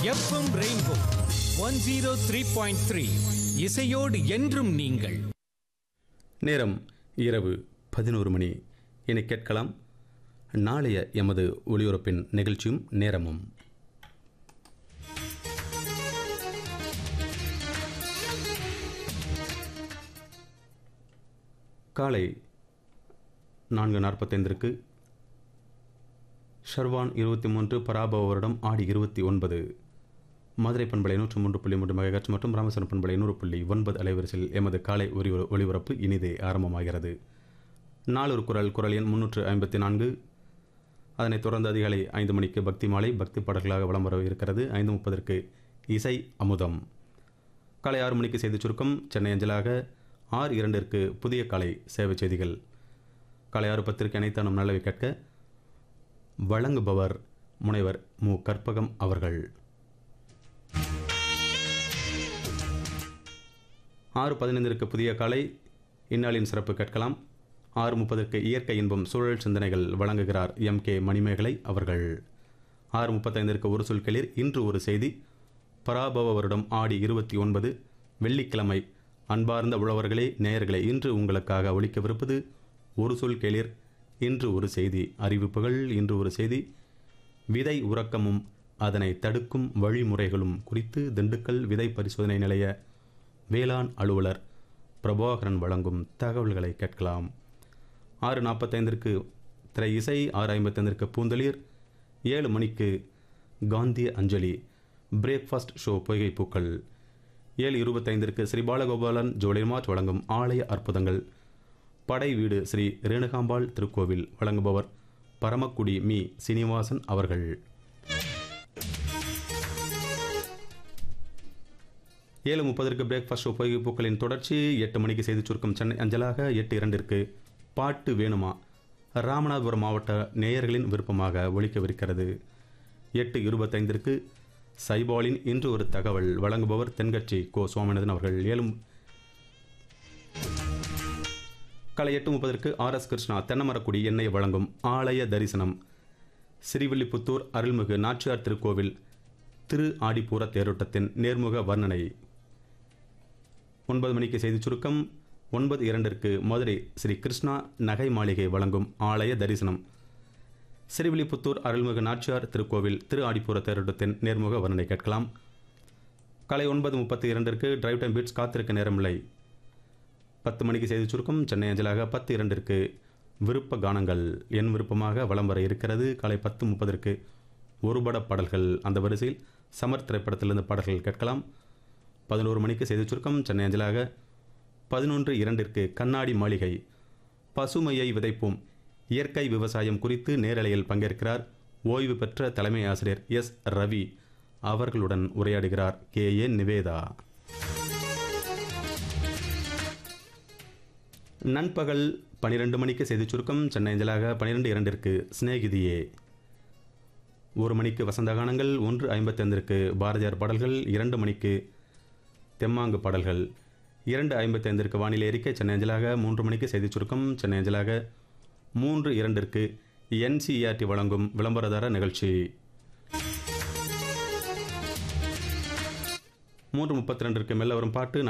FM rainbow one zero three point three இசையோடு என்றும் நீங்கள் நேரம் இரவு பதினோரு மணி என கேட்கலாம் நாளைய எமது ஒளிபரப்பின் நிகழ்ச்சியும் நேரமும் காலை நான்கு நாற்பத்தைந்திற்கு ஷர்வான் இருபத்தி மூன்று பராபவ வருடம் ஆடி இருபத்தி ஒன்பது மதுரை பண்பலை நூற்று மூன்று புள்ளி மூன்று மெகாஹெர்ட்ஸ் மற்றும் ராமேஸ்வரம் பண்பலை நூறு புள்ளி ஒன்பது அலைவரிசையில் எமது காலை ஒலி ஒளிபரப்பு இனிதே ஆரம்பமாகிறது நாளொரு குரல் குரல் எண் முன்னூற்று ஐம்பத்தி நான்கு அதனைத் தொடர்ந்து அதிகாலை ஐந்து மணிக்கு பக்தி மாலை பக்தி பாடல்களாக வலம் வர இருக்கிறது ஐந்து முப்பதற்கு இசை அமுதம் காலை ஆறு மணிக்கு செய்தி சுருக்கம் சென்னை அஞ்சலாக ஆறு இரண்டிற்கு புதிய காலை சேவை செய்திகள் காலை ஆறு பத்திற்கு அனைத்தானும் நல்லவை கேட்க வழங்குபவர் முனைவர் மு கற்பகம் அவர்கள் ஆறு பதினைந்திற்கு புதிய காலை இந்நாளின் சிறப்பு கேட்கலாம் ஆறு முப்பதற்கு இயற்கை இன்பம் சூழல் சிந்தனைகள் வழங்குகிறார் எம் கே மணிமேகலை அவர்கள் ஆறு முப்பத்தைந்திற்கு ஒரு சொல் கேளீர் இன்று ஒரு செய்தி பராபவ வருடம் ஆடி இருபத்தி ஒன்பது வெள்ளிக்கிழமை அன்பார்ந்த உழவர்களே நேயர்களே இன்று உங்களுக்காக ஒழிக்கவிருப்பது ஒரு சொல் கேளீர் இன்று ஒரு செய்தி அறிவிப்புகள் இன்று ஒரு செய்தி விதை உறக்கமும் அதனை தடுக்கும் வழிமுறைகளும் குறித்து திண்டுக்கல் விதை பரிசோதனை நிலைய வேளாண் அலுவலர் பிரபாகரன் வழங்கும் தகவல்களை கேட்கலாம் ஆறு நாற்பத்தைந்திற்கு திரை இசை ஆறு ஐம்பத்தைந்திற்கு பூந்தளிர் ஏழு மணிக்கு காந்திய அஞ்சலி பிரேக்ஃபாஸ்ட் ஷோ பொய்கை பூக்கள் ஏழு இருபத்தைந்திற்கு ஸ்ரீ பாலகோபாலன் ஜோலிமார்ட் வழங்கும் ஆலய அற்புதங்கள் படை வீடு ஸ்ரீ ரேணுகாம்பாள் திருக்கோவில் வழங்குபவர் பரமக்குடி மீ சீனிவாசன் அவர்கள் ஏழு முப்பதற்கு பிரேக்ஃபாஸ்ட் ஷோ பொய்கை பூக்களின் தொடர்ச்சி எட்டு மணிக்கு செய்தி சுருக்கம் சென்னை அஞ்சலாக எட்டு இரண்டிற்கு பாட்டு வேணுமா ராமநாதபுரம் மாவட்ட நேயர்களின் விருப்பமாக ஒழிக்கவிருக்கிறது எட்டு இருபத்தைந்திற்கு சைபாலின் இன்று ஒரு தகவல் வழங்குபவர் தென்கட்சி கோ சுவாமிநாதன் அவர்கள் ஏழும் காலை எட்டு முப்பதற்கு ஆர் எஸ் கிருஷ்ணா தென்னமரக்குடி எண்ணெய் வழங்கும் ஆலய தரிசனம் ஸ்ரீவில்லிபுத்தூர் அருள்மிகு நாச்சியார் திருக்கோவில் திரு ஆடிப்பூர தேரோட்டத்தின் நேர்முக வர்ணனை ஒன்பது மணிக்கு செய்தி சுருக்கம் ஒன்பது இரண்டிற்கு மதுரை ஸ்ரீ கிருஷ்ணா நகை மாளிகை வழங்கும் ஆலய தரிசனம் ஸ்ரீவில்லிபுத்தூர் அருள்மிகு நாச்சியார் திருக்கோவில் திரு ஆடிப்பூர தேரோட்டத்தின் நேர்முக வர்ணனை கேட்கலாம் காலை ஒன்பது முப்பத்தி இரண்டிற்கு டிரைவ் டைம் பீட்ஸ் காத்திருக்க நேரமில்லை பத்து மணிக்கு செய்தி சுருக்கம் சென்னை அஞ்சலாக பத்து இரண்டிற்கு விருப்ப கானங்கள் என் விருப்பமாக வலம் வர இருக்கிறது காலை பத்து முப்பதற்கு ஒருபட பாடல்கள் அந்த வரிசையில் சமர் திரைப்படத்திலிருந்து பாடல்கள் கேட்கலாம் பதினோரு மணிக்கு செய்தி சுருக்கம் சென்னை அஞ்சலாக பதினொன்று இரண்டிற்கு கண்ணாடி மாளிகை பசுமையை விதைப்போம் இயற்கை விவசாயம் குறித்து நேரலையில் பங்கேற்கிறார் ஓய்வு பெற்ற தலைமை ஆசிரியர் எஸ் ரவி அவர்களுடன் உரையாடுகிறார் கே ஏ நிவேதா நண்பகல் பனிரெண்டு மணிக்கு செய்தி சுருக்கம் சென்னை அஞ்சலாக பனிரெண்டு இரண்டிற்கு சிநேகிதியே ஒரு மணிக்கு வசந்த கானங்கள் ஒன்று ஐம்பத்தைந்திற்கு பாரதியார் பாடல்கள் இரண்டு மணிக்கு தெம்மாங்கு பாடல்கள் இரண்டு ஐம்பத்தைந்திற்கு வானிலை அறிக்கை சென்னை அஞ்சலாக மூன்று மணிக்கு செய்தி சுருக்கம் சென்னை அஞ்சலாக மூன்று இரண்டிற்கு என்சிஇஆர்டி வழங்கும் விளம்பரதார நிகழ்ச்சி மூன்று முப்பத்தி ரெண்டிற்கு மெல்ல வரும் பாட்டு